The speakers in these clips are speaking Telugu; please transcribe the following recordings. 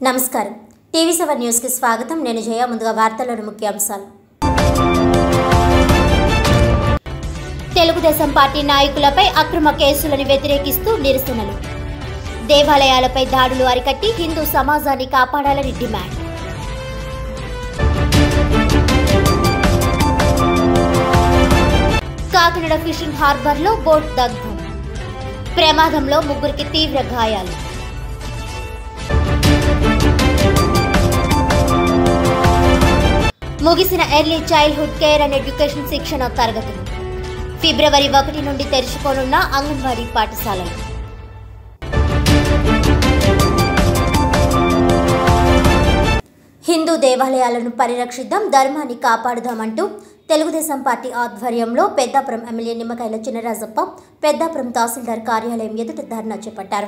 నమస్కారం టీవీ సెవెన్ న్యూస్కి స్వాగతం నేను జయ ముందుగా వార్తల్లోని ముఖ్యాంశాలు తెలుగుదేశం పార్టీ నాయకులపై అక్రమ కేసులను వ్యతిరేకిస్తూ నిరసనలు దేవాలయాలపై దాడులు అరికట్టి హిందూ సమాజాన్ని కాపాడాలని డిమాండ్ కాకినాడ ఫిషింగ్ హార్బర్లో బోట్ దగ్ధం ప్రమాదంలో ముగ్గురికి తీవ్ర గాయాలు ముగిసిన early childhood care and education శిక్షణ తరగతులు ఫిబ్రవరి ఒకటి నుండి తెరుచుకోనున్న అంగన్వాడీ పాఠశాలలు హిందూ దేవాలయాలను పరిరక్షిద్దాం ధర్మాన్ని కాపాడుదామంటూ తెలుగుదేశం పార్టీ ఆధ్వర్యంలో పెద్దాపురం ఎమ్మెల్యే నిమ్మకాయల చినరాజప్ప పెద్దాపురం తహసీల్దార్ కార్యాలయం ఎదుట ధర్నా చేపట్టారు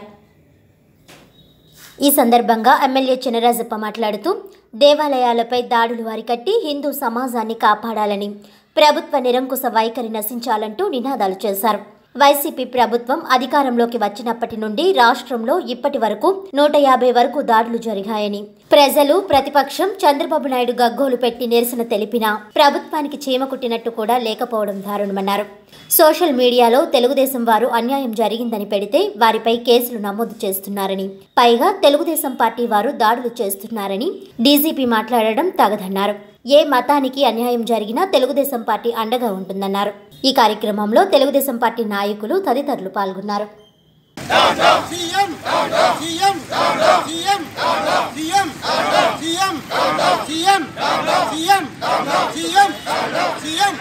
ఈ సందర్భంగా ఎమ్మెల్యే చినరాజప్ప మాట్లాడుతూ దేవాలయాలపై దాడులు అరికట్టి హిందూ సమాజాన్ని కాపాడాలని ప్రభుత్వ నిరంకుశ వైఖరి నశించాలంటూ నినాదాలు చేశారు వైసీపీ ప్రభుత్వం అధికారంలోకి వచ్చినప్పటి నుండి రాష్ట్రంలో ఇప్పటి వరకు నూట యాభై వరకు దాడులు జరిగాయని ప్రజలు ప్రతిపక్షం చంద్రబాబు నాయుడు గగ్గోలు పెట్టి నిరసన తెలిపినా ప్రభుత్వానికి చీమ కుట్టినట్టు కూడా లేకపోవడం దారుణమన్నారు సోషల్ మీడియాలో తెలుగుదేశం వారు అన్యాయం జరిగిందని పెడితే వారిపై కేసులు నమోదు చేస్తున్నారని పైగా తెలుగుదేశం పార్టీ వారు దాడులు చేస్తున్నారని డీజీపీ మాట్లాడడం తగదన్నారు ఏ మతానికి అన్యాయం జరిగినా తెలుగుదేశం పార్టీ అండగా ఉంటుందన్నారు ఈ కార్యక్రమంలో తెలుగుదేశం పార్టీ నాయకులు తదితరులు పాల్గొన్నారు CM CM CM CM CM CM CM CM CM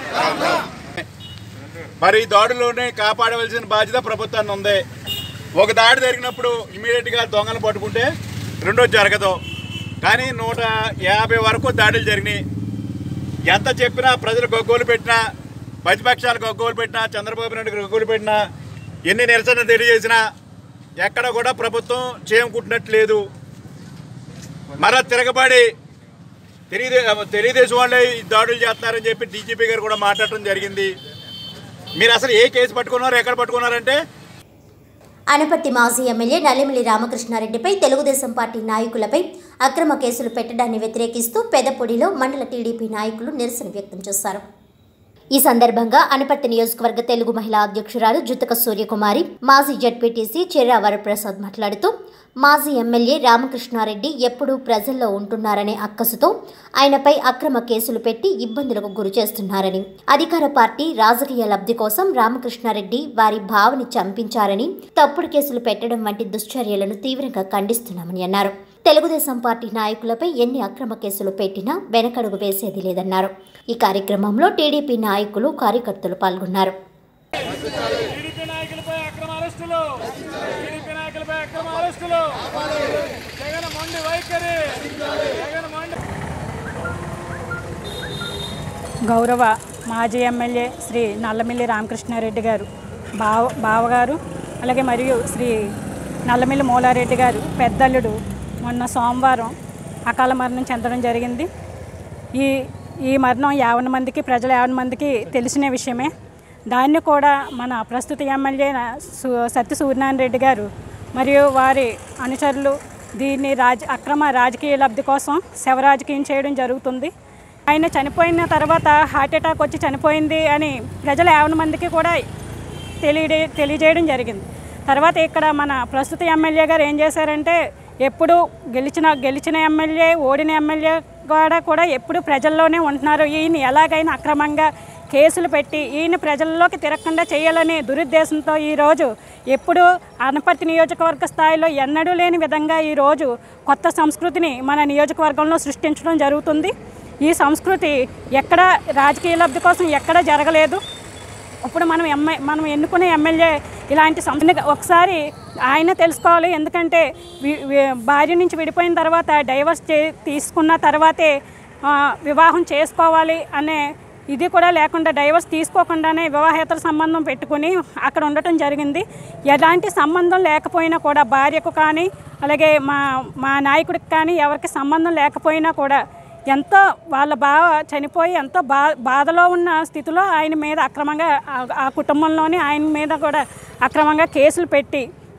మరి ఈ దాడులోనే కాపాడవలసిన బాధ్యత ప్రభుత్వాన్ని ఉంది ఒక దాడి జరిగినప్పుడు ఇమీడియట్గా దొంగలు పట్టుకుంటే రెండోది జరగదు కానీ నూట యాభై వరకు దాడులు జరిగినాయి ఎంత చెప్పినా ప్రజలు గగ్గోలు పెట్టినా ప్రతిపక్షాలు గగ్గోలు పెట్టినా చంద్రబాబు నాయుడు గగ్గోలు పెట్టినా ఎన్ని నిరసన తెలియజేసినా ఎక్కడ కూడా ప్రభుత్వం చేయకుంటున్నట్లేదు మరలా తిరగబడి తెలియదే తెలుగుదేశం వాళ్ళే ఈ దాడులు చేస్తున్నారని చెప్పి డీజీపీ గారు కూడా మాట్లాడటం జరిగింది మీరు అసలు ఏ కేసు పట్టుకున్నారు ఎక్కడ పట్టుకున్నారంటే అనపర్తి మాజీ ఎమ్మెల్యే నల్లిమిల్లి రామకృష్ణారెడ్డిపై తెలుగుదేశం పార్టీ నాయకులపై అక్రమ కేసులు పెట్టడాన్ని వ్యతిరేకిస్తూ పెదపొడిలో మండల టీడీపీ నాయకులు నిరసన వ్యక్తం చేశారు ఈ సందర్భంగా అనపర్తి నియోజకవర్గ తెలుగు మహిళా అధ్యక్షురాలు జుత్తక సూర్యకుమారి మాజీ జడ్పీటీసీ చెర్రా వరప్రసాద్ మాట్లాడుతూ మాజీ ఎమ్మెల్యే రామకృష్ణారెడ్డి ఎప్పుడూ ప్రజల్లో ఉంటున్నారనే అక్కసుతో ఆయనపై అక్రమ కేసులు పెట్టి ఇబ్బందులకు గురి చేస్తున్నారని అధికార పార్టీ రాజకీయ లబ్ధి కోసం రామకృష్ణారెడ్డి వారి భావని చంపించారని తప్పుడు కేసులు పెట్టడం వంటి దుశ్చర్యలను తీవ్రంగా ఖండిస్తున్నామని అన్నారు తెలుగుదేశం పార్టీ నాయకులపై ఎన్ని అక్రమ కేసులు పెట్టినా వెనకడుగు వేసేది లేదన్నారు ఈ కార్యక్రమంలో టీడీపీ నాయకులు కార్యకర్తలు పాల్గొన్నారు టీడీపీ నాయకులపై అక్రమ అరెస్టులు టీడీపీ నాయకులపై అక్రమ అరెస్టులు జగన్ మొండి వైఖరి జగన్ మొండి గౌరవ మాజీ ఎమ్మెల్యే శ్రీ నల్లమిల్లి రామకృష్ణారెడ్డి గారు బావ బావగారు అలాగే మరియు శ్రీ నల్లమిల్లి మూలారెడ్డి గారు పెద్దల్లుడు మొన్న సోమవారం అకాల మరణం చెందడం జరిగింది ఈ ఈ మరణం యావన మందికి ప్రజల యావన మందికి తెలిసిన విషయమే దాన్ని కూడా మన ప్రస్తుత ఎమ్మెల్యే సు- సత్య సూర్యనారాయణ రెడ్డి గారు మరియు వారి అనుచరులు దీన్ని రాజ అక్రమ రాజకీయ లబ్ధి కోసం శవ రాజకీయం చేయడం జరుగుతుంది ఆయన చనిపోయిన తర్వాత హార్ట్ అటాక్ వచ్చి చనిపోయింది అని ప్రజల యావన మందికి కూడా తెలియడే తెలియజేయడం జరిగింది తర్వాత ఇక్కడ మన ప్రస్తుత ఎమ్మెల్యే గారు ఏం చేశారంటే ఎప్పుడు గెలిచిన గెలిచిన ఎమ్మెల్యే ఓడిన ఎమ్మెల్యే కూడా కూడా ఎప్పుడు ప్రజల్లోనే ఉంటున్నారు ఈయన ఎలాగైనా అక్రమంగా కేసులు పెట్టి ఈయన ప్రజల్లోకి తిరగకుండా చేయాలనే దురుద్దేశంతో ఈరోజు ఎప్పుడు అనపర్తి నియోజకవర్గ స్థాయిలో ఎన్నడూ లేని విధంగా ఈరోజు కొత్త సంస్కృతిని మన నియోజకవర్గంలో సృష్టించడం జరుగుతుంది ఈ సంస్కృతి ఎక్కడ రాజకీయ లబ్ధి కోసం ఎక్కడ జరగలేదు ఇప్పుడు మనం ఎమ్మె మనం ఎన్నుకునే ఎమ్మెల్యే ఇలాంటి సంస్థ ఒకసారి ఆయన తెలుసుకోవాలి ఎందుకంటే వి- వి- భార్య నుంచి విడిపోయిన తర్వాత డైవర్స్ చే తీసుకున్న తర్వాతే ఆ, వివాహం చేసుకోవాలి అనే ఇది కూడా లేకుండా డైవర్స్ తీసుకోకుండానే వివాహేతర సంబంధం పెట్టుకుని అక్కడ ఉండటం జరిగింది ఎలాంటి సంబంధం లేకపోయినా కూడా భార్యకు కానీ అలాగే మా మా నాయకుడికి కానీ ఎవరికి సంబంధం లేకపోయినా కూడా ఎంతో వాళ్ళ బావ చనిపోయి ఎంతో బా బాధలో ఉన్న స్థితిలో ఆయన మీద అక్రమంగా ఆ- ఆ కుటుంబంలోని ఆయన మీద కూడా అక్రమంగా కేసులు పెట్టి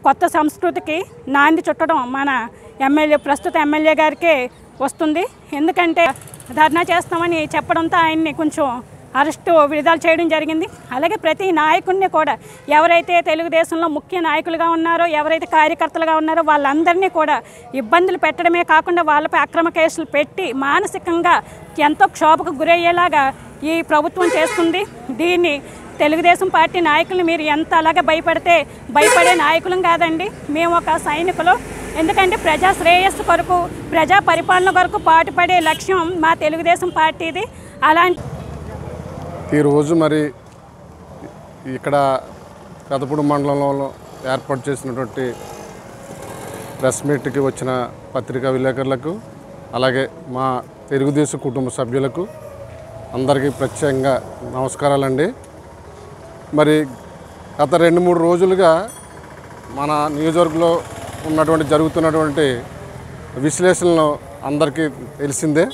కొత్త సంస్కృతికి నాంది చుట్టడం మన ఎమ్మెల్యే ప్రస్తుత ఎమ్మెల్యే గారికే వస్తుంది ఎందుకంటే ధర్నా చేస్తామని చెప్పడంతో ఆయన్ని కొంచెం అరెస్టు విడుదల చేయడం జరిగింది అలాగే ప్రతి నాయకుడిని కూడా ఎవరైతే తెలుగుదేశంలో ముఖ్య నాయకులుగా ఉన్నారో ఎవరైతే కార్యకర్తలుగా ఉన్నారో వాళ్ళందరినీ కూడా ఇబ్బందులు పెట్టడమే కాకుండా వాళ్ళపై అక్రమ కేసులు పెట్టి మానసికంగా ఎంతో క్షోభకు గురయ్యేలాగా ఈ ప్రభుత్వం చేస్తుంది దీన్ని తెలుగుదేశం పార్టీ నాయకులు మీరు ఎంత అలాగే భయపడితే భయపడే నాయకులం కాదండి మేము ఒక సైనికులు ఎందుకంటే ప్రజా శ్రేయస్సు కొరకు ప్రజా పరిపాలన కొరకు పాటుపడే లక్ష్యం మా తెలుగుదేశం పార్టీది అలాంటి ఈరోజు మరి ఇక్కడ పెదపూడి మండలంలో ఏర్పాటు చేసినటువంటి ప్రెస్ మీట్కి వచ్చిన పత్రికా విలేకరులకు అలాగే మా తెలుగుదేశం కుటుంబ సభ్యులకు అందరికీ ప్రత్యేకంగా నమస్కారాలండి మరి గత రెండు మూడు రోజులుగా మన నియోజకవర్గంలో ఉన్నటువంటి జరుగుతున్నటువంటి విశ్లేషణలు అందరికీ తెలిసిందే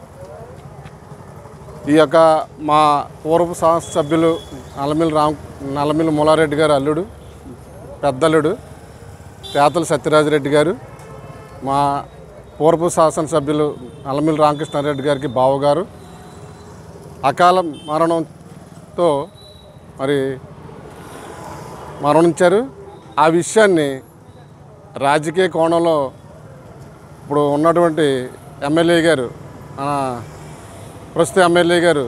ఈ యొక్క మా పూర్వ సంస్థ సభ్యులు నల్లమిల్లి రామ్ నల్లమిల్లి మూలారెడ్డి గారు అల్లుడు పెద్దల్లుడు పేతల సత్యరాజరెడ్డి గారు మా పూర్వ శాసనసభ్యులు నల్లమిల్లి రామకృష్ణారెడ్డి గారికి బావగారు అకాల మరణంతో మరి మరణించారు ఆ విషయాన్ని రాజకీయ కోణంలో ఇప్పుడు ఉన్నటువంటి ఎమ్మెల్యే గారు మన ప్రస్తుత ఎమ్మెల్యే గారు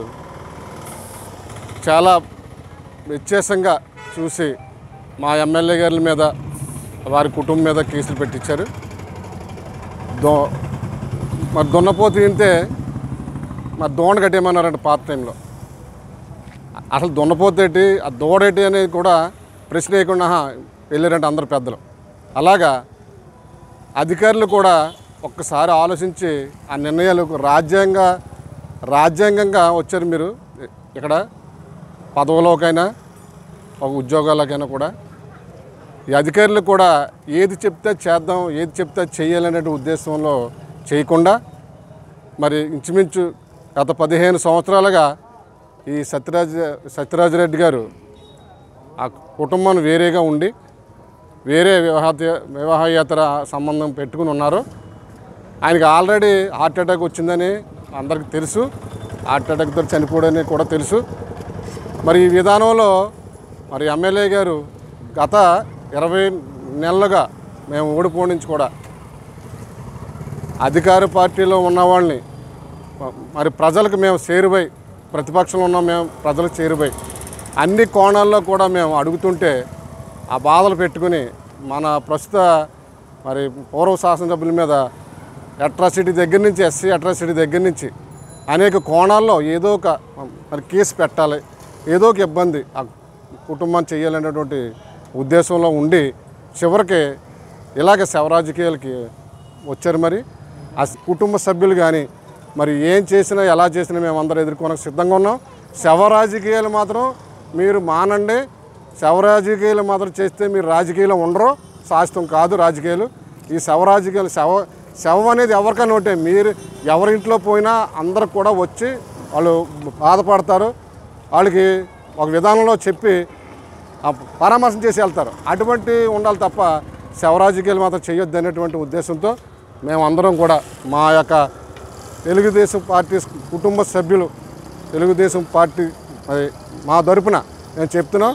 చాలా వ్యత్యాసంగా చూసి మా ఎమ్మెల్యే గారి మీద వారి కుటుంబం మీద కేసులు పెట్టించారు దో మరి దున్నపోతు తింటే మరి దోణ కట్టేయమన్నారంట పాత టైంలో అసలు దున్నపోతేటి ఆ దూడేటి అనేది కూడా ప్రశ్న వేయకుండా "ఆహా, వెళ్ళారంటే అందరు పెద్దలు అలాగా అధికారులు కూడా ఒక్కసారి ఆలోచించి ఆ నిర్ణయాలు రాజ్యాంగ రాజ్యాంగంగా వచ్చారు మీరు ఇక్కడ పదవులోకైనా ఒక ఉద్యోగాలకైనా కూడా ఈ అధికారులు కూడా ఏది చెప్తే చేద్దాం ఏది చెప్తే చేయాలనే ఉద్దేశంలో చేయకుండా మరి ఇంచుమించు గత పదిహేను సంవత్సరాలుగా ఈ సత్యరాజ సత్యరాజరెడ్డి గారు ఆ కుటుంబాన్ని వేరేగా ఉండి వేరే వివాహ వివాహేతర సంబంధం పెట్టుకుని ఉన్నారు ఆయనకి ఆల్రెడీ హార్ట్ అటాక్ వచ్చిందని అందరికీ తెలుసు హార్ట్ అటాక్తో చనిపోవడని కూడా తెలుసు మరి ఈ విధానంలో మరి ఎమ్మెల్యే గారు గత ఇరవై నెలలుగా మేము ఓడిపోయి నుంచి కూడా అధికార పార్టీలో ఉన్న వాళ్ళని మరి ప్రజలకు మేము చేరువై ప్రతిపక్షంలో ఉన్న మేము ప్రజలకు చేరువై అన్ని కోణాల్లో కూడా మేము అడుగుతుంటే ఆ బాధలు పెట్టుకుని మన ప్రస్తుత మరి పూర్వ శాసనసభ్యుల మీద అట్రాసిటీ దగ్గర నుంచి ఎస్సీ అట్రాసిటీ దగ్గర నుంచి అనేక కోణాల్లో ఏదో ఒక మరి కేసు పెట్టాలి ఏదో ఒక ఇబ్బంది ఆ కుటుంబం చేయాలనేటువంటి ఉద్దేశంలో ఉండి చివరికి ఇలాగ శవరాజకీయాలకి వచ్చారు మరి ఆ కుటుంబ సభ్యులు కానీ మరి ఏం చేసినా ఎలా చేసినా మేము అందరూ ఎదుర్కోవడానికి సిద్ధంగా ఉన్నాం శవ రాజకీయాలు మాత్రం మీరు మానండి శవ రాజకీయాలు మాత్రం చేస్తే మీరు రాజకీయాలు ఉండరు శాస్త్రం కాదు రాజకీయాలు ఈ శవ రాజకీయాలు శవ శవం అనేది ఎవరికైనా ఒకటే మీరు ఎవరింట్లో పోయినా అందరు కూడా వచ్చి వాళ్ళు బాధపడతారు వాళ్ళకి ఒక విధానంలో చెప్పి ఆ పరామర్శం చేసి వెళ్తారు అటువంటి ఉండాలి తప్ప శవరాజకీయాలు మాత్రం చేయొద్దు అనేటువంటి ఉద్దేశంతో మేమందరం కూడా మా యొక్క తెలుగుదేశం పార్టీ కుటుంబ సభ్యులు తెలుగుదేశం పార్టీ మరి మా తరపున నేను చెప్తున్నాం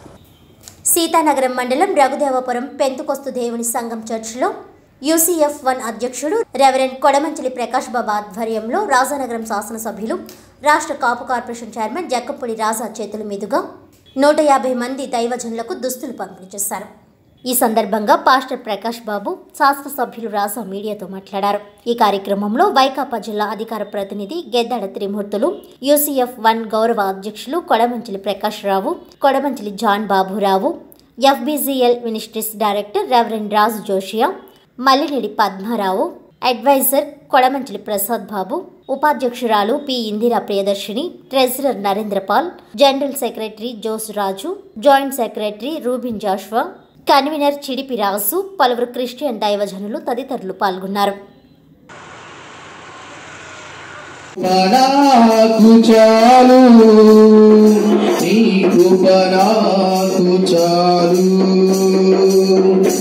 సీతానగరం మండలం రఘుదేవపురం పెంతుకొస్తు దేవుని సంఘం చర్చిలో యూసీఎఫ్ వన్ అధ్యక్షుడు రెవరెండ్ కొడమంచిలి ప్రకాష్ బాబా ఆధ్వర్యంలో రాజానగరం శాసనసభ్యులు రాష్ట్ర కాపు కార్పొరేషన్ చైర్మన్ జక్కపూడి రాజా చేతుల మీదుగా నూట యాభై మంది దైవజనులకు దుస్తులు పంపిణీ చేశారు ఈ సందర్భంగా పాస్టర్ ప్రకాష్ బాబు శాసనసభ్యులు రాజా మీడియాతో మాట్లాడారు ఈ కార్యక్రమంలో వైకాపా జిల్లా అధికార ప్రతినిధి గెద్దాడ త్రిమూర్తులు యూసీఎఫ్ వన్ గౌరవ అధ్యక్షులు Kodamanchili Prakash Rao Kodamanchili John Baburao FBGL ministries director reverend Raju Josiah Mallinedi Padmarao adviser Kodamanchili Prasad Babu ఉపాధ్యక్షురాలు P Indira Priyadarshini treasurer Narendrapal general secretary Jose Raju joint secretary Reuben Joshua convener Chidipi Raju పలువురు క్రిస్టియన్ దైవజనులు తదితరులు పాల్గొన్నారు నాకు చాలు నీ కృప నాకు చాలు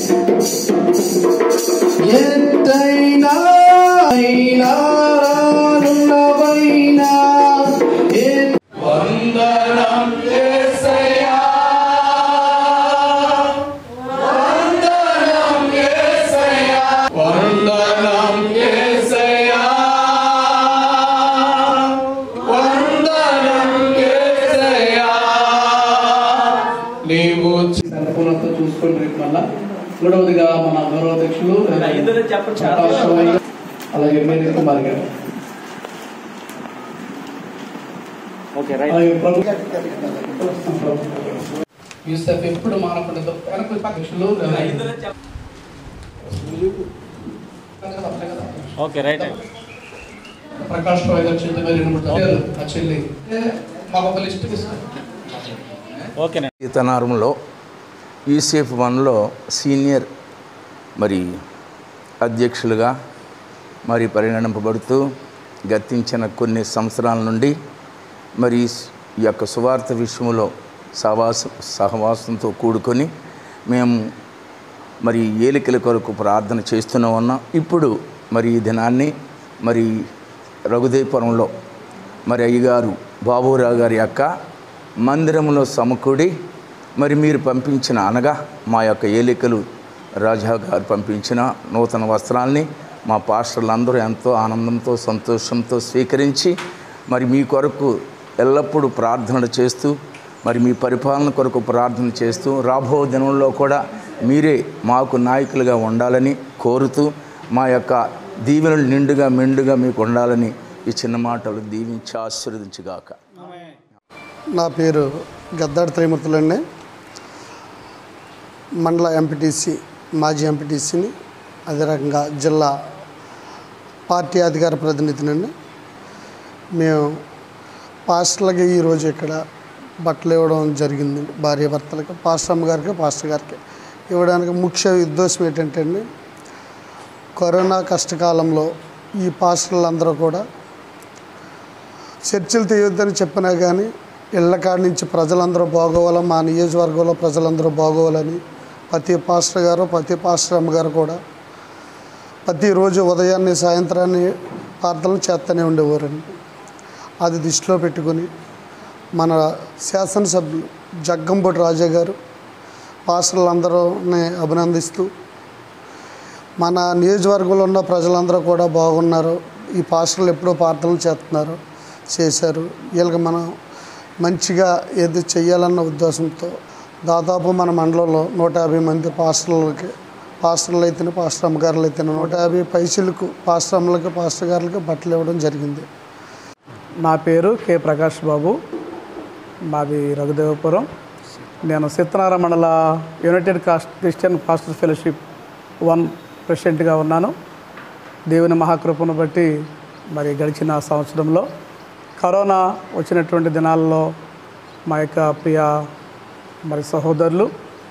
ప్రకాశ్ అలాగే మేరీ కుమార్ గారు అలాగే ప్రభు యూసఫ్ ఎప్పుడు మానకుండా వెనక పక్షులు ఓకే రైట్ ప్రకాష్ రాయ్ గారు చెల్లి మరి రెండు మూడు పేరు ఆ చెల్లి మాకు ఒక లిస్ట్ ఇస్తారు ఓకేనండి ఈతనారంలో యూసేఫ్ వన్లో సీనియర్ మరి అధ్యక్షులుగా మరి పరిగణింపబడుతూ గతించిన కొన్ని సంవత్సరాల నుండి మరి ఈ యొక్క సువార్త విషయంలో సహవాస సహవాసంతో కూడుకొని మేము మరి ఏలికల కొరకు ప్రార్థన చేస్తూనే ఉన్నాం ఇప్పుడు మరి ఈ దినాన్ని మరి రఘుదేపురంలో మరి అయ్యగారు బాబురావు గారి యొక్క మందిరంలో సమకూడి మరి మీరు పంపించిన అనగా మా యొక్క ఏలికలు రాజా గారు పంపించిన నూతన వస్త్రాల్ని మా పాస్టర్లందరూ ఎంతో ఆనందంతో సంతోషంతో స్వీకరించి మరి మీ కొరకు ఎల్లప్పుడూ ప్రార్థనలు చేస్తూ మరి మీ పరిపాలన కొరకు ప్రార్థన చేస్తూ రాబో దినంలో కూడా మీరే మాకు నాయకులుగా ఉండాలని కోరుతూ మా యొక్క దీవెనలు నిండుగా మెండుగా మీకు ఉండాలని ఈ చిన్న మాటలు దీవించి ఆశీర్వదించుగాక నా పేరు గద్దాడి త్రిమూర్తులండి మండల ఎంపీటీసీ మాజీ ఎంపీటీసీని అదే రకంగా జిల్లా పార్టీ అధికార ప్రతినిధినండి మేము పాస్టర్లకి ఈరోజు ఇక్కడ బట్టలు ఇవ్వడం జరిగింది భార్య భర్తలకి పాస్టర్ అమ్మ గారికి పాస్టర్ గారికి ఇవ్వడానికి ముఖ్య ఉద్దేశం ఏంటంటే అండి కరోనా కష్టకాలంలో ఈ పాస్టర్లందరూ కూడా చర్చలు తీయొద్దని చెప్పినా కానీ ఇళ్ళ కాడి నుంచి ప్రజలందరూ బాగోవాలి మా నియోజకవర్గంలో ప్రజలందరూ బాగోవాలని ప్రతి పాస్టర్ గారు ప్రతి పాస్టర్ అమ్మగారు కూడా ప్రతిరోజు ఉదయాన్నే సాయంత్రాన్ని ప్రార్థనలు చేస్తూనే ఉండేవారండి అది దృష్టిలో పెట్టుకొని మన శాసనసభ్యులు జగ్గంపూడి రాజా గారు పాస్టర్లందరూని అభినందిస్తూ మన నియోజకవర్గంలో ఉన్న ప్రజలందరూ కూడా బాగున్నారు ఈ పాస్టర్లు ఎప్పుడో ప్రార్థనలు చేస్తున్నారు చేశారు వీళ్ళకి మనం మంచిగా ఏది చెయ్యాలన్న ఉద్దేశంతో దాదాపు మన మండలంలో నూట యాభై మంది పాస్టర్లకి పాస్టర్లు అయితేనే పాస్టర్ అమ్మగారులు అయితేనే నూట యాభై పైసలకు పాస్టర్ అమ్మలకి పాస్టర్ గారులకి బట్టలు ఇవ్వడం జరిగింది నా పేరు కె ప్రకాష్ బాబు మాది రఘుదేవపురం నేను సత్యనారాయణ మండల united caste Christian pastor fellowship one ప్రెసిడెంట్గా ఉన్నాను దేవుని మహాకృపను బట్టి మరి గడిచిన సంవత్సరంలో కరోనా వచ్చినటువంటి దినాల్లో మా యొక్క ప్రియ మరి సహోదరులు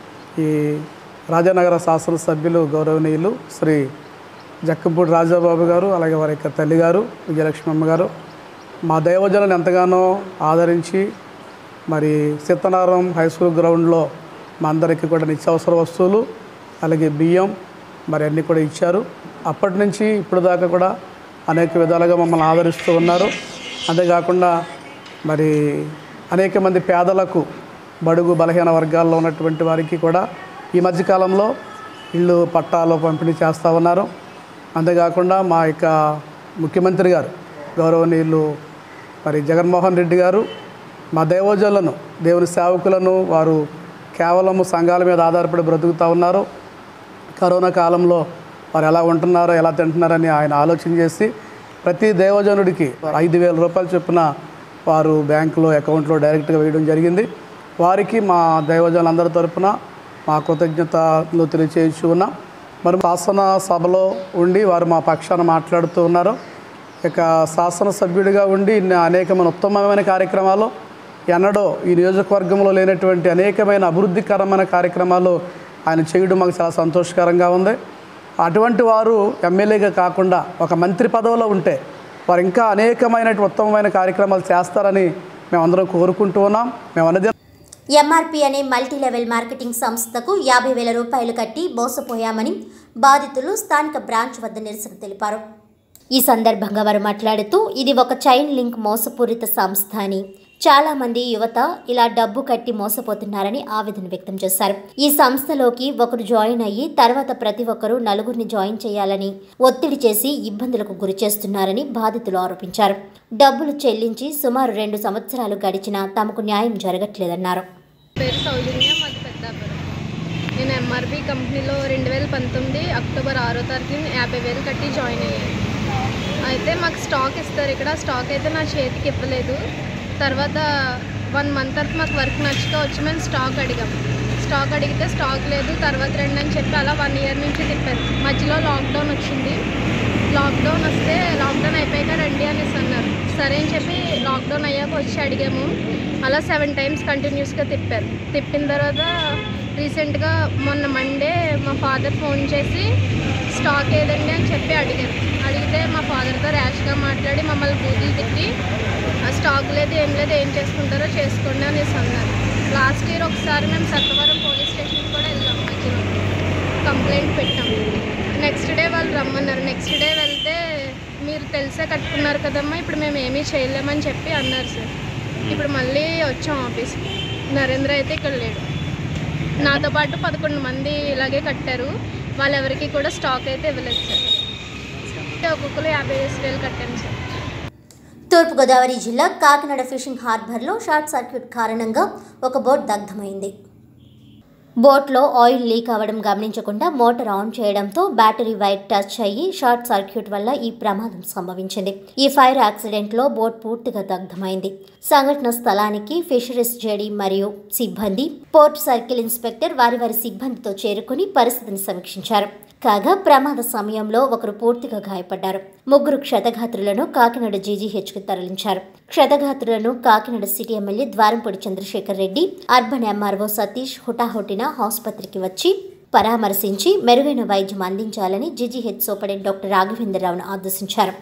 ఈ రాజానగర శాసనసభ్యులు గౌరవనీయులు శ్రీ జక్కంపూడి రాజాబాబు గారు అలాగే వారి యొక్క తల్లిగారు విజయలక్ష్మమ్మ గారు మా దైవజనులను ఎంతగానో ఆదరించి మరి సీతనారం హై స్కూల్ గ్రౌండ్లో మా అందరికీ కూడా నిత్యావసర వస్తువులు అలాగే బియ్యం మరి అన్నీ కూడా ఇచ్చారు అప్పటి నుంచి ఇప్పుడు దాకా కూడా అనేక విధాలుగా మమ్మల్ని ఆదరిస్తూ ఉన్నారు అంతేకాకుండా మరి అనేక మంది పేదలకు బడుగు బలహీన వర్గాల్లో ఉన్నటువంటి వారికి కూడా ఈ మధ్యకాలంలో ఇళ్ళు పట్టాలు పంపిణీ చేస్తూ ఉన్నారు అంతేకాకుండా మా యొక్క ముఖ్యమంత్రి గారు గౌరవనీయులు మరి జగన్మోహన్ రెడ్డి గారు మా దైవజనులను దేవుని సేవకులను వారు కేవలము సంఘాల మీద ఆధారపడి బ్రతుకుతూ ఉన్నారు కరోనా కాలంలో వారు ఎలా ఉంటున్నారో ఎలా తింటున్నారని ఆయన ఆలోచన చేసి ప్రతి దేవజనుడికి ఐదు వేల రూపాయలు చొప్పున వారు బ్యాంకులో అకౌంట్లో డైరెక్ట్గా వేయడం జరిగింది వారికి మా దైవజనులందరి తరపున మా కృతజ్ఞతలు తెలియచేయచ్చు ఉన్నాం మరి శాసన సభలో ఉండి వారు మా పక్షాన మాట్లాడుతూ ఉన్నారు ఇక శాసనసభ్యుడిగా ఉండి ఇన్ని అనేకమైన ఉత్తమమైన కార్యక్రమాలు ఎన్నడో ఈ నియోజకవర్గంలో లేనటువంటి అనేకమైన అభివృద్ధికరమైన కార్యక్రమాలు ఆయన చేయడం మాకు చాలా సంతోషకరంగా ఉంది అటువంటి వారు ఎమ్మెల్యేగా కాకుండా ఒక మంత్రి పదవిలో ఉంటే వారు ఇంకా అనేకమైన ఉత్తమమైన కార్యక్రమాలు చేస్తారని మేమందరం కోరుకుంటూ ఉన్నాం మేము అన్నది ఎంఆర్పి అనే మల్టీ లెవెల్ మార్కెటింగ్ సంస్థకు యాభై వేల రూపాయలు కట్టి మోసపోయామని బాధితులు స్థానిక బ్రాంచ్ వద్ద నిరసన తెలిపారు ఈ సందర్భంగా వారు మాట్లాడుతూ ఇది ఒక చైన్ లింక్ మోసపూరిత సంస్థ అని చాలా మంది యువత ఇలా డబ్బు కట్టి మోసపోతున్నారని ఆవేదన వ్యక్తం చేశారు ఈ సంస్థలోకి ఒకరు జాయిన్ అయ్యి తర్వాత ప్రతి ఒక్కరూ నలుగురిని జాయిన్ చేయాలని ఒత్తిడి చేసి ఇబ్బందులకు గురి చేస్తున్నారని బాధితులు ఆరోపించారు డబ్బులు చెల్లించి సుమారు రెండు సంవత్సరాలు గడిచినా తమకు న్యాయం జరగట్లేదన్నారు పేరు సౌజన్య మాది పెద్దాపురం నేను ఎంఆర్బి కంపెనీలో రెండు వేల పంతొమ్మిది అక్టోబర్ ఆరో తారీఖున యాభై వేలు కట్టి జాయిన్ అయ్యాను అయితే మాకు స్టాక్ ఇస్తారు ఇక్కడ స్టాక్ అయితే నా చేతికి ఇవ్వలేదు తర్వాత వన్ మంత్ తర్వాత మాకు వర్క్ నచ్చక వచ్చి మేము స్టాక్ అడిగాం స్టాక్ అడిగితే స్టాక్ లేదు తర్వాత రండి అని చెప్పి అలా వన్ ఇయర్ నుంచి తిప్పారు మధ్యలో లాక్డౌన్ వచ్చింది లాక్డౌన్ వస్తే లాక్డౌన్ అయిపోయాక రండి అనేసి అన్నారు సరే అని చెప్పి లాక్డౌన్ అయ్యాక వచ్చి అడిగాము అలా సెవెన్ టైమ్స్ కంటిన్యూస్గా తిప్పారు తిప్పిన తర్వాత రీసెంట్గా మొన్న మండే మా ఫాదర్ ఫోన్ చేసి స్టాక్ ఏదండి అని చెప్పి అడిగారు అడిగితే మా ఫాదర్తో ర్యాష్గా మాట్లాడి మమ్మల్ని బూతులు తిట్టి "ఆ స్టాక్ లేదు ఏం లేదు ఏం చేసుకుంటారో చేసుకోండి అనేసి అన్నారు లాస్ట్ ఇయర్ ఒకసారి మేము సత్తవరం పోలీస్ స్టేషన్కి కూడా వెళ్ళాం మధ్యలో కంప్లైంట్ పెట్టాం నెక్స్ట్ డే వాళ్ళు రమ్మన్నారు నెక్స్ట్ డే వెళ్తే మీరు తెలిసే కట్టుకున్నారు కదమ్మా ఇప్పుడు మేము ఏమీ చేయలేమని చెప్పి అన్నారు సార్ ఇప్పుడు మళ్ళీ వచ్చాం ఆఫీస్కి నరేంద్ర అయితే ఇక్కడ లేడు నాతో పాటు పదకొండు మంది ఇలాగే కట్టారు వాళ్ళెవరికి కూడా స్టాక్ అయితే ఇవ్వలేదు సార్ ఒక్కొక్కరు యాభై వేలు కట్టాను సార్ తూర్పుగోదావరి జిల్లా కాకినాడ ఫిషింగ్ హార్బర్లో షార్ట్ సర్క్యూట్ కారణంగా ఒక బోట్ దగ్ధమైంది బోట్లో ఆయిల్ లీక్ అవ్వడం గమనించకుండా మోటార్ ఆన్ చేయడంతో బ్యాటరీ వైర్ టచ్ అయ్యి షార్ట్ సర్క్యూట్ వల్ల ఈ ప్రమాదం సంభవించింది ఈ ఫైర్ యాక్సిడెంట్లో బోట్ పూర్తిగా దగ్ధమైంది సంఘటన స్థలానికి ఫిషరీస్ జేడీ మరియు సిబ్బంది పోర్ట్ సర్కిల్ ఇన్స్పెక్టర్ వారి వారి సిబ్బందితో చేరుకుని పరిస్థితిని సమీక్షించారు కాగా ప్రమాద సమయంలో ఒకరు పూర్తిగా గాయపడ్డారు ముగ్గురు క్షతగాత్రులను కాకినాడ జీజీహెచ్కి తరలించారు క్షతగాత్రులను Kakinada city MLA Dwarampudi Chandrasekhar Reddy urban MRO Satish హుటాహుటిన ఆసుపత్రికి వచ్చి పరామర్శించి మెరుగైన వైద్యం అందించాలని జీజీహెచ్ సూపరింటెండెంట్ డాక్టర్ రాఘవేంద్రరావును ఆదేశించారు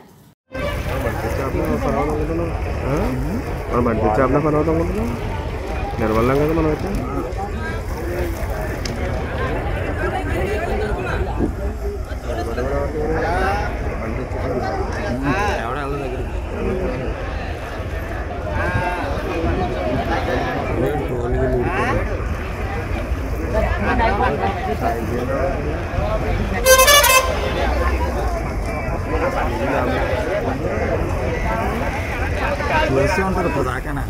మనం బండి తెచ్చాపన పని అవుతాం అనుకుంటున్నాం నిలబడలేం కదా మనం అయితే చూసి ఉంటారు ఇప్పుడు దాకానా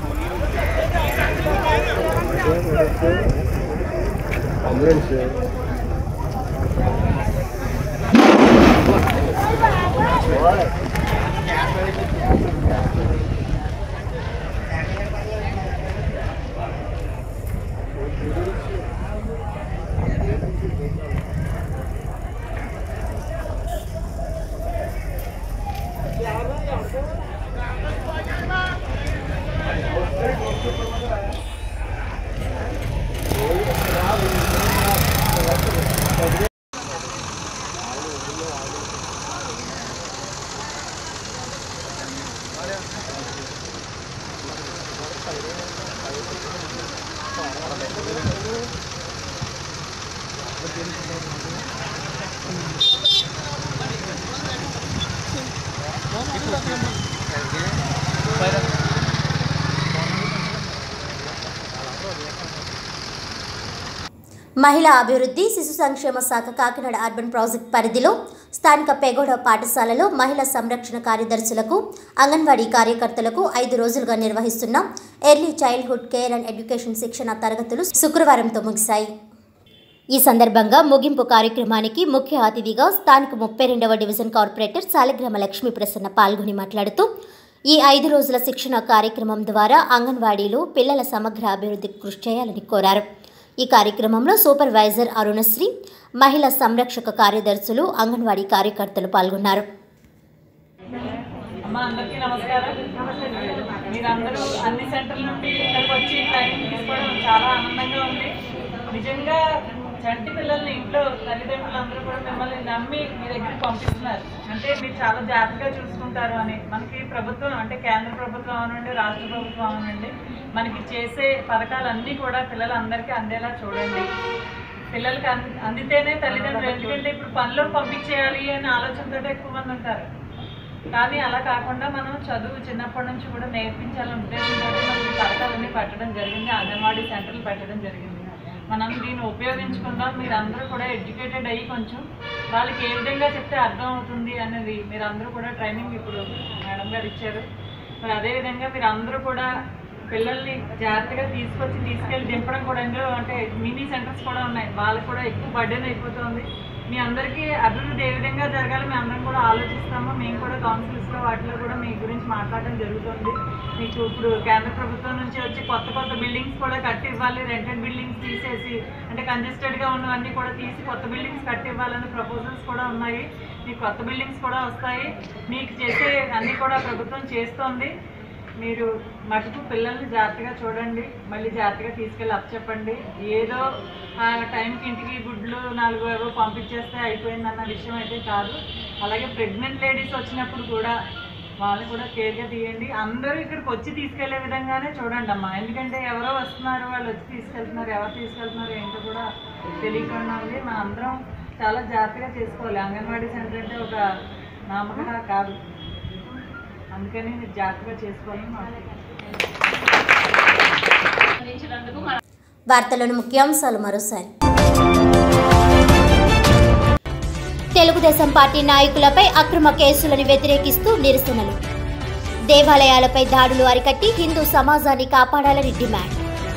మహిళా అభివృద్ధి శిశు సంక్షేమ శాఖ కాకినాడ అర్బన్ ప్రాజెక్ట్ పరిధిలో స్థానిక పెగోడ పాఠశాలలో మహిళా సంరక్షణ కార్యదర్శులకు అంగన్వాడీ కార్యకర్తలకు ఐదు రోజులుగా నిర్వహిస్తున్న early childhood care and education శిక్షణ తరగతులు శుక్రవారంతో ముగిశాయి ఈ సందర్భంగా ముగింపు కార్యక్రమానికి ముఖ్య అతిథిగా స్థానిక ముప్పై రెండవ డివిజన్ కార్పొరేటర్ సాలగ్రామ లక్ష్మీ ప్రసన్న పాల్గొని మాట్లాడుతూ ఈ ఐదు రోజుల శిక్షణ కార్యక్రమం ద్వారా అంగన్వాడీలో పిల్లల సమగ్ర అభివృద్ధికి కృషి చేయాలని కోరారు ఈ కార్యక్రమంలో సూపర్వైజర్ అరుణశ్రీ మహిళా సంరక్షక కార్యదర్శులు అంగన్వాడీ కార్యకర్తలు పాల్గొన్నారు అమ్మ అందరికీ నమస్కారం మీరందరూ అన్ని సెంటర్ల నుండి ఇక్కడికి వచ్చి ట్రైనింగ్ తీసుకోవడం చాలా ఆనందంగా ఉంది నిజంగా చంటి పిల్లల్ని ఇంట్లో తల్లిదండ్రులు అందరూ కూడా మిమ్మల్ని నమ్మి మీ దగ్గరికి పంపిస్తున్నారు అంటే మీరు చాలా జాగ్రత్తగా చూసుకుంటారు అని మనకి ప్రభుత్వం అంటే కేంద్ర ప్రభుత్వం అవనండి రాష్ట్ర ప్రభుత్వం అవనండి మనకి చేసే పథకాలన్నీ కూడా పిల్లలందరికీ అందేలా చూడండి పిల్లలకి అంది అందితేనే తల్లిదండ్రులు ఎందుకంటే ఇప్పుడు పనిలో పంపించేయాలి అనే ఆలోచనతో ఎక్కువ మంది ఉంటారు కానీ అలా కాకుండా మనం చదువు చిన్నప్పటి నుంచి కూడా నేర్పించాలని ఉద్దేశంతో మనం ఈ పథకాలన్నీ పెట్టడం జరిగింది అంగన్వాడీ సెంటర్లు పెట్టడం జరిగింది మనం దీన్ని ఉపయోగించుకుందాం మీరందరూ కూడా ఎడ్యుకేటెడ్ అయ్యి కొంచెం వాళ్ళకి ఏ విధంగా చెప్తే అర్థం అవుతుంది అనేది మీరందరూ కూడా ట్రైనింగ్ ఇప్పుడు మేడం గారు ఇచ్చారు మరి అదేవిధంగా మీరు అందరూ కూడా పిల్లల్ని జాగ్రత్తగా తీసుకొచ్చి తీసుకెళ్ళి దింపడం కూడా ఇందులో అంటే మినీ సెంటర్స్ కూడా ఉన్నాయి వాళ్ళకి కూడా ఎక్కువ బర్డెన్ అయిపోతుంది మీ అందరికీ అభివృద్ధి ఏ విధంగా జరగాలి మేము అందరం కూడా ఆలోచిస్తాము మేము కూడా కౌన్సిల్స్లో వాటిలో కూడా మీ గురించి మాట్లాడడం జరుగుతుంది మీకు ఇప్పుడు కేంద్ర ప్రభుత్వం నుంచి వచ్చి కొత్త కొత్త బిల్డింగ్స్ కూడా కట్టి ఇవ్వాలి రెంటెడ్ బిల్డింగ్స్ తీసేసి అంటే కంజెస్టెడ్గా ఉన్నవన్నీ కూడా తీసి కొత్త బిల్డింగ్స్ కట్టి ఇవ్వాలనే ప్రపోజల్స్ కూడా ఉన్నాయి మీకు కొత్త బిల్డింగ్స్ కూడా వస్తాయి మీకు చేసే అన్నీ కూడా ప్రభుత్వం చేస్తోంది మీరు మటుకు పిల్లల్ని జాగ్రత్తగా చూడండి మళ్ళీ జాగ్రత్తగా తీసుకెళ్ళి అప్పచెప్పండి ఏదో ఆ టైంకి ఇంటికి గుడ్లు నాలుగు ఏవో పంపించేస్తే అయిపోయిందన్న విషయం అయితే కాదు అలాగే ప్రెగ్నెంట్ లేడీస్ వచ్చినప్పుడు కూడా వాళ్ళని కూడా కేర్గా తీయండి అందరూ ఇక్కడికి వచ్చి తీసుకెళ్లే విధంగానే చూడండి అమ్మా ఎందుకంటే ఎవరో వస్తున్నారు వాళ్ళు వచ్చి తీసుకెళ్తున్నారు ఎవరు తీసుకెళ్తున్నారు ఏంటో కూడా తెలియకుండా ఉంది మా అందరం చాలా జాగ్రత్తగా చేసుకోవాలి అంగన్వాడీ సెంటర్ అంటే ఒక నామకత కాదు అందుకని మీరు జాగ్రత్తగా చేసుకోవాలని మా వార్తలోని ముఖ్యాంశాలు మరోసారి తెలుగుదేశం పార్టీ నాయకులపై అక్రమ కేసులను వ్యతిరేకిస్తూ నిరసనలు దేవాలయాలపై దాడులు అరికట్టి హిందూ సమాజాన్ని కాపాడాలని డిమాండ్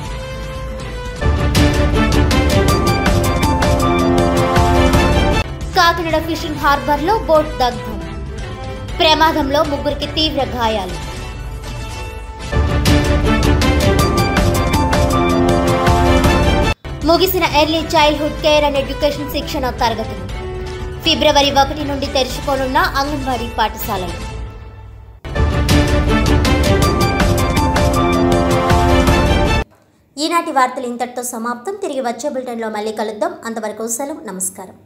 కాకినాడ ఫిషింగ్ హార్బర్లో బోట్ దగ్ధం ప్రమాదంలో ముగ్గురికి తీవ్ర గాయాలు ముగిసిన early childhood care and education శిక్షణ తరగతులు ఫిబ్రవరి ఒకటి నుండి తెరుచుకోనున్న అంగన్వాడీ పాఠశాలలు ఈనాటి వార్తలు ఇంతటితో సమాప్తం తిరిగి వచ్చే బులెటిన్లో మళ్ళీ కలుద్దాం అంతవరకు సెలవు నమస్కారం